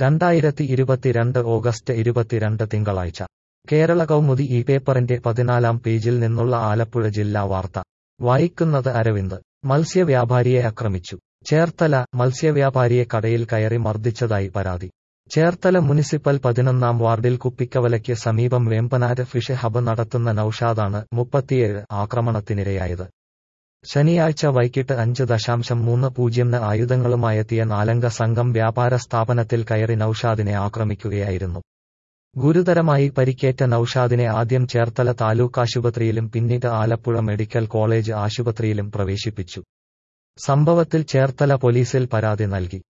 രണ്ടായിരത്തി ഇരുപത്തിരണ്ട് ഓഗസ്റ്റ് ഇരുപത്തിരണ്ട് തിങ്കളാഴ്ച കേരള കൗമുദി ഈ പേപ്പറിന്റെ പതിനാലാം പേജിൽ നിന്നുള്ള ആലപ്പുഴ ജില്ലാ വാർത്ത വായിക്കുന്നത് അരവിന്ദ് മത്സ്യവ്യാപാരിയെ ആക്രമിച്ചു ചേർത്തല മത്സ്യവ്യാപാരിയെ കടയിൽ കയറി മർദ്ദിച്ചതായി പരാതി ചേർത്തല മുനിസിപ്പൽ പതിനൊന്നാം വാർഡിൽ കുപ്പിക്കവലയ്ക്ക് സമീപം വേമ്പനാട് ഫിഷ് ഹബ് നടത്തുന്ന നൌഷാദാണ് മുപ്പത്തിയേഴ് ആക്രമണത്തിനിരയായത് ശനിയാഴ്ച വൈകിട്ട് അഞ്ച് ദശാംശം മൂന്ന് പൂജ്യംന് ആയുധങ്ങളുമായെത്തിയ നാലംഗ സംഘം വ്യാപാര സ്ഥാപനത്തിൽ കയറി നൌഷാദിനെ ആക്രമിക്കുകയായിരുന്നു ഗുരുതരമായി പരിക്കേറ്റ നൌഷാദിനെ ആദ്യം ചേർത്തല താലൂക്ക് ആശുപത്രിയിലും പിന്നീട് ആലപ്പുഴ മെഡിക്കൽ കോളേജ് ആശുപത്രിയിലും പ്രവേശിപ്പിച്ചു സംഭവത്തിൽ ചേർത്തല പോലീസിൽ പരാതി നൽകി